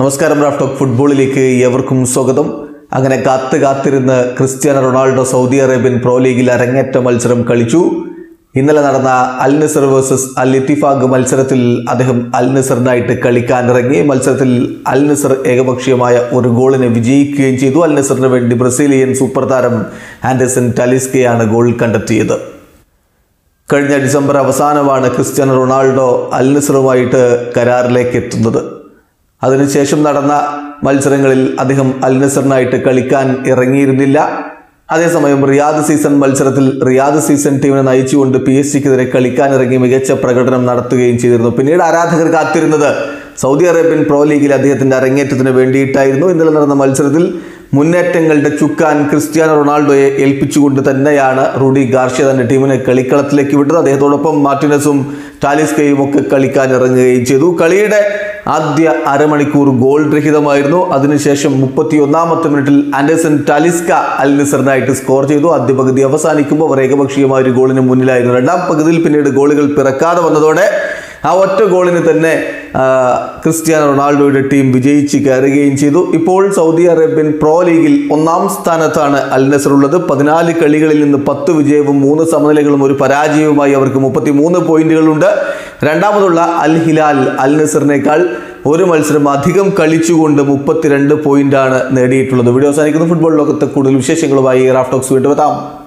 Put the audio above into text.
നമസ്കാരം റാഫ്റ്റോക്ക് ഫുട്ബോളിലേക്ക് ഏവർക്കും സ്വാഗതം അങ്ങനെ കാത്ത് കാത്തിരുന്ന് Cristiano Ronaldo Saudi Arabian pro ലീഗിൽ അരങ്ങേറ്റ മത്സരം കളിച്ചു ഇന്നലെ നടന്ന അൽ നസർ വേഴ്സസ് അൽ ഇത്തിഫാഖ് മത്സരത്തിൽ അദ്ദേഹം അൽ നസറിനായിട്ട് കളിക്കാൻ ഇറങ്ങി മത്സരത്തിൽ അൽ നസർ ഏകപക്ഷീയമായ ഒരു ഗോളിന് വിജയിക്കുകയും ചെയ്തു അൽ നസറിന് വേണ്ടി ബ്രസീലിയൻ സൂപ്പർ താരം ആൻഡേഴ്സൺ ടലിസ്കയാണ് ഗോൾ കണ്ടെത്തിയത് കഴിഞ്ഞ ഡിസംബർ അവസാനമാണ് ക്രിസ്ത്യാനോ റൊണാൾഡോ അൽ നസറുമായിട്ട് കരാറിലേക്ക് എത്തുന്നത് അതിനുശേഷം നടന്ന മത്സരങ്ങളിൽ അദ്ദേഹം അൽ നസറിനായിട്ട് കളിക്കാൻ ഇറങ്ങിയിരുന്നില്ല അതേസമയം റിയാദ് സീസൺ മത്സരത്തിൽ റിയാദ് സീസൺ ടീമിനെ നയിച്ചുകൊണ്ട് പി എസ് സിക്കെതിരെ കളിക്കാൻ ഇറങ്ങി മികച്ച പ്രകടനം നടത്തുകയും ചെയ്തിരുന്നു പിന്നീട് ആരാധകർ കാത്തിരുന്നത് സൗദി അറേബ്യൻ പ്രോ ലീഗിൽ അദ്ദേഹത്തിന്റെ അരങ്ങേറ്റത്തിന് വേണ്ടിയിട്ടായിരുന്നു ഇന്നലെ നടന്ന മത്സരത്തിൽ മുന്നേറ്റങ്ങളുടെ ചുക്കാൻ ക്രിസ്ത്യാനോ റൊണാൾഡോയെ ഏൽപ്പിച്ചുകൊണ്ട് തന്നെയാണ് റൂഡി ഗാർഷ്യ തന്റെ ടീമിനെ കളിക്കളത്തിലേക്ക് വിട്ടത് അദ്ദേഹത്തോടൊപ്പം മാർട്ടിനസും ടാലിസ്കയും ഒക്കെ കളിക്കാൻ ഇറങ്ങുകയും ചെയ്തു കളിയുടെ ആദ്യ അരമണിക്കൂർ ഗോൾ രഹിതമായിരുന്നു അതിനുശേഷം മുപ്പത്തി ഒന്നാമത്തെ മിനിറ്റിൽ ആൻഡേഴ്സൺ ടാലിസ്ക അൽ നിസറിനായിട്ട് സ്കോർ ചെയ്തു ആദ്യ പകുതി അവസാനിക്കുമ്പോൾ അവർ ഏകപക്ഷീയമായ ഒരു ഗോളിന് മുന്നിലായിരുന്നു രണ്ടാം പകുതിയിൽ പിന്നീട് ഗോളുകൾ പിറക്കാതെ വന്നതോടെ ആ ഒറ്റ ഗോളിന് തന്നെ ആ, ക്രിസ്ത്യാനോ റൊണാൾഡോയുടെ ടീം വിജയിച്ച് കയറുകയും ചെയ്തു ഇപ്പോൾ സൗദി അറേബ്യൻ പ്രോ ലീഗിൽ ഒന്നാം സ്ഥാനത്താണ് അൽ നസർ ഉള്ളത് പതിനാല് കളികളിൽ നിന്ന് പത്ത് വിജയവും മൂന്ന് സമനിലകളും ഒരു പരാജയവുമായി അവർക്ക് മുപ്പത്തി മൂന്ന് പോയിന്റുകളുണ്ട് രണ്ടാമതുള്ള അൽ ഹിലാൽ അൽ നസറിനേക്കാൾ ഒരു മത്സരം അധികം കളിച്ചുകൊണ്ട് മുപ്പത്തിരണ്ട് പോയിന്റാണ് നേടിയിട്ടുള്ളത് വീഡിയോ അവസാനിക്കുന്ന ഫുട്ബോൾ ലോകത്തെ കൂടുതൽ വിശേഷങ്ങളുമായി റാഫ്റ്റോക്സ് വീണ്ടും എത്താം